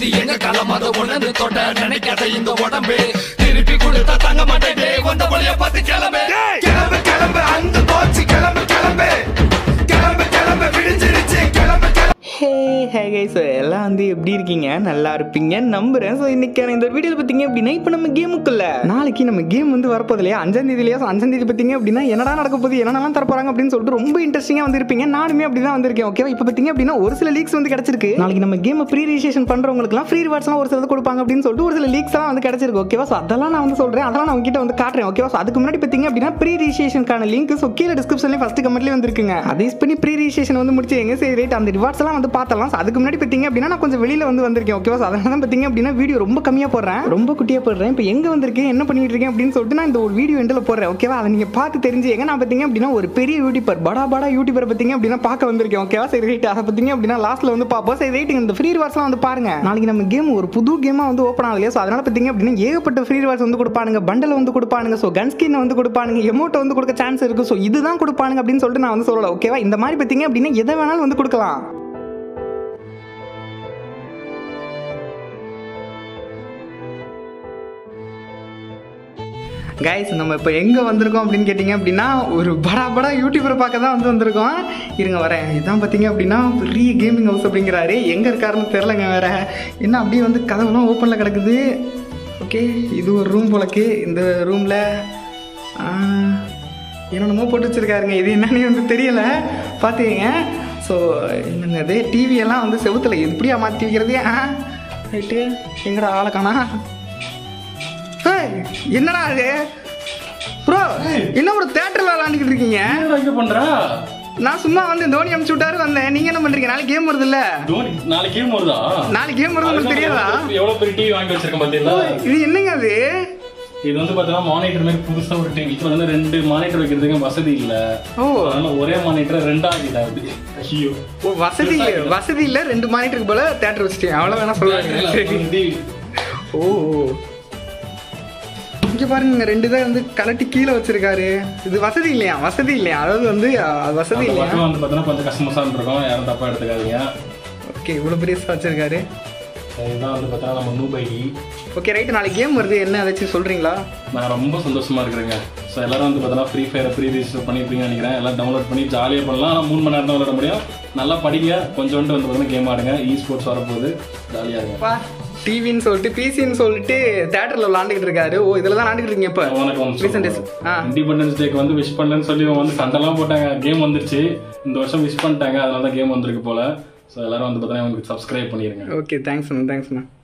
இது எங்க காலம் அதை உணர்ந்து தொட்ட நினைக்காத இந்த உடம்பு திருப்பி கொடுத்தா தங்க மாட்டேன் வந்த வழிய பார்த்து கிளம்பு கிளம்பு கிளம்பு அந்த போச்சு கிளம்பு கிளம்பு கிளம்பு கிளம்பு விடிஞ்சிருச்சு கிளம்பு கிளம்பு ஹே ஹே கை ஸோ எல்லாம் வந்து எப்படி இருக்கீங்க நல்லா இருப்பீங்க நம்புறேன் ஸோ இன்னைக்கான இந்த வீடியோவில் பார்த்தீங்க அப்படின்னா இப்போ நம்ம கேமுக்குள்ள நாளைக்கு நம்ம கேம் வந்து வரப்போது இல்லையா அஞ்சாம் தேதியிலையா ஸோ அஞ்சாம் தேதி பார்த்தீங்க அப்படின்னா என்னடா நடக்க போகுது என்னென்னலாம் தரப்போறாங்க அப்படின்னு சொல்லிட்டு ரொம்ப இன்ட்ரெஸ்டிங்காக வந்திருப்பீங்க நானுமே அப்படி தான் வந்திருக்கேன் ஓகேவா இப்போ பார்த்தீங்க அப்படின்னா ஒரு சில லீக்ஸ் வந்து கிடச்சிருக்கு நாளைக்கு நம்ம கேமை ப்ரீ ரிஜிஸ்ட்ரேஷன் பண்ணுறவங்களுக்குலாம் ஃப்ரீ ரிவார்ட்ஸ்லாம் ஒரு சிலது கொடுப்பாங்க அப்படின்னு சொல்லிட்டு ஒரு சில லீக்ஸ்லாம் வந்து கிடச்சிருக்கு ஓகேவா ஸோ அதெல்லாம் நான் வந்து சொல்கிறேன் அதெல்லாம் நான் உங்ககிட்ட வந்து காட்டுறேன் ஓகேவா ஸோ அதுக்கு முன்னாடி பார்த்தீங்க அப்படின்னா ப்ரீ ரிஜிஸ்ட்ரேஷனுக்கான லிங்க் ஸோ கீழே டிஸ்கிரிப்ஷன்லேயே ஃபஸ்ட்டு கமெண்ட்லேயே வந்திருக்குங்க அதை யூஸ் பண்ணி ப்ரீ ரிஜிஸ்ட்ரேஷன் வந்து முடிச்சிருங்க சரி ரைட் அந்த ரிவார்ட்ஸ் எல்லாம் வந்து பார்த்தலாம் So, அதுக்கு முன்னாடி பார்த்தீங்க அப்படின்னா நான் கொஞ்சம் வெளியில வந்து வந்திருக்கேன் ஓகேவா ஸோ அதனால தான் பார்த்தீங்க அப்படின்னா வீடியோ ரொம்ப கம்மியாக போடுறேன் ரொம்ப குட்டியாக போடுறேன் இப்போ எங்கே வந்திருக்கேன் என்ன பண்ணிட்டு இருக்கேன் அப்படின்னு சொல்லிட்டு நான் இந்த ஒரு வீடியோ எண்டில் போடுறேன் ஓகேவா அதை நீங்கள் பார்த்து தெரிஞ்சு எங்க நான் பார்த்தீங்க அப்படின்னா ஒரு பெரிய யூடியூபர் படா படா யூடியூபர் பார்த்தீங்க அப்படின்னா பார்க்க வந்திருக்கேன் ஓகேவா சரி ரைட் அதை பார்த்தீங்க அப்படின்னா லாஸ்ட்ல வந்து பார்ப்போம் சரி ரைட் இந்த ஃப்ரீ ரிவார்ட்ஸ்லாம் வந்து பாருங்க நாளைக்கு நம்ம கேம் ஒரு புது கேமாக வந்து ஓப்பன் ஆகலையா ஸோ அதனால பார்த்தீங்க அப்படின்னா ஏகப்பட்ட ஃப்ரீ ரிவார்ட்ஸ் வந்து கொடுப்பானுங்க பண்டல் வந்து கொடுப்பானுங்க ஸோ கன் ஸ்கின் வந்து கொடுப்பானுங்க எமௌண்ட் வந்து கொடுக்க சான்ஸ் இருக்கு ஸோ இதுதான் கொடுப்பானுங்க அப்படின்னு சொல்லிட்டு நான் வந்து சொல்லல ஓகேவா இந்த மாதிரி பார்த்தீங்க அப்படின்னா எதை வேணாலும் வந்து கொடுக்கலாம் கைஸ் நம்ம இப்போ எங்கே வந்திருக்கோம் அப்படின்னு கேட்டிங்க அப்படின்னா ஒரு படா படா யூடியூபரை பார்க்க தான் வந்து வந்திருக்கோம் இருங்க வரேன் இதான் பார்த்தீங்க அப்படின்னா பெரிய கேமிங் ஹவுஸ் அப்படிங்கிறாரு எங்கே இருக்காருன்னு தெரிலங்க வேற என்ன அப்படியே வந்து கதவுலாம் ஓப்பனில் கிடக்குது ஓகே இது ஒரு ரூம் போலக்கு இந்த ரூமில் என்னென்னமோ போட்டு வச்சுருக்காருங்க இது என்னன்னு வந்து தெரியல பார்த்துக்கங்க ஸோ என்னது டிவி எல்லாம் வந்து செவுத்துல எப்படியா மாற்றி வைக்கிறது ஆ ரைட்டு எங்கடா ஆளை காணா ஏய், என்னடா அது ப்ரோ என்ன ஒரு தேட்டர்ல விளாண்டுக்கிட்டு இருக்கீங்க என்னடா இங்க பண்ற நான் சும்மா வந்து தோனி அனுப்பிச்சு விட்டாரு வந்தேன் நீங்க என்ன பண்றீங்க நாளைக்கு கேம் வருது இல்ல தோனி நாளைக்கு கேம் வருதா நாளைக்கு கேம் வருது உங்களுக்கு தெரியாதா எவ்வளவு பெரிய டிவி வாங்கி வச்சிருக்கேன் பாத்தீங்களா இது என்னங்க அது இது வந்து பாத்தீங்கன்னா மானிட்டர் மாதிரி புதுசா ஒரு டிவி இப்போ வந்து ரெண்டு மானிட்டர் வைக்கிறதுக்கு வசதி இல்ல ஓ அதனால ஒரே மானிட்டர் ரெண்டாவது இதாகுது ஐயோ ஓ, வசதி வசதி இல்ல ரெண்டு மானிட்டருக்கு போல தேட்டர் வச்சுட்டேன் அவ்வளவு வேணா சொல்லுவாங்க சரி டிவி ஓ ஓ. இங்க பாருங்க ரெண்டு தான் வந்து கலட்டி கீழே வச்சிருக்காரு இது வசதி இல்லையா வசதி இல்லையா அதாவது வந்து அஹ், வசதி அந்த இல்லையா பக்கம் வந்து பாத்தீங்கன்னா கொஞ்சம் கஷ்டமஸா இருக்கும் யாரும் தப்பா எடுத்துக்காதீங்க ஓகே இவ்வளவு பெருசா வச்சிருக்காரு இதுதான் வந்து பாத்தீங்கன்னா நம்ம நூப் ஐடி ஓகே ரைட் நாளைக்கு கேம் வருது என்ன ஏதாச்சும் சொல்றீங்களா நான் ரொம்ப சந்தோஷமா இருக்கிறேங்க ஸோ எல்லாரும் வந்து பார்த்தீங்கன்னா ஃப்ரீ ஃபயர் ப்ரீ ரிஜிஸ்டர் பண்ணிருப்பீங்கன்னு நினைக்கிறேன் எல்லாம் டவுன்லோட் பண்ணி ஜாலியாக பண்ணலாம் ஆனால் மூணு மணி நேரம் தான் விளையாட முடியும் நல்லா படிங்க கொஞ்சோண்டு வந்து பார்த்தீங்கன்னா கேம் ஆடுங்க இ ஸ்போர்ட்ஸ் வரப்போகுது ஜாலியாக இருங்க பா டிவின்னு சொல்லிட்டு பிசின்னு சொல்லிட்டு தேட்டர்ல விளாண்டுக்கிட்டு இருக்காரு ஓ இதுல தான் விளாண்டுக்கிட்டு இருக்கீங்க இப்ப வணக்கம் ரீசெண்ட் டேஸ் ஆ இண்டிபெண்டன்ஸ் டேக்கு வந்து விஷ் பண்ணலன்னு சொல்லி இவங்க வந்து சண்டைலாம் போட்டாங்க கேம் வந்துருச்சு இந்த வருஷம் விஷ் பண்ணிட்டாங்க அதனால தான் கேம் வந்திருக்கு போல ஸோ எல்லாரும் வந்து பார்த்தீங்கன்னா உங்களுக்கு சப்ஸ்கிரைப் பண்ணிருங்க ஓகே தேங்க்ஸ் அண்ணா தேங்க்ஸ் அண்ணா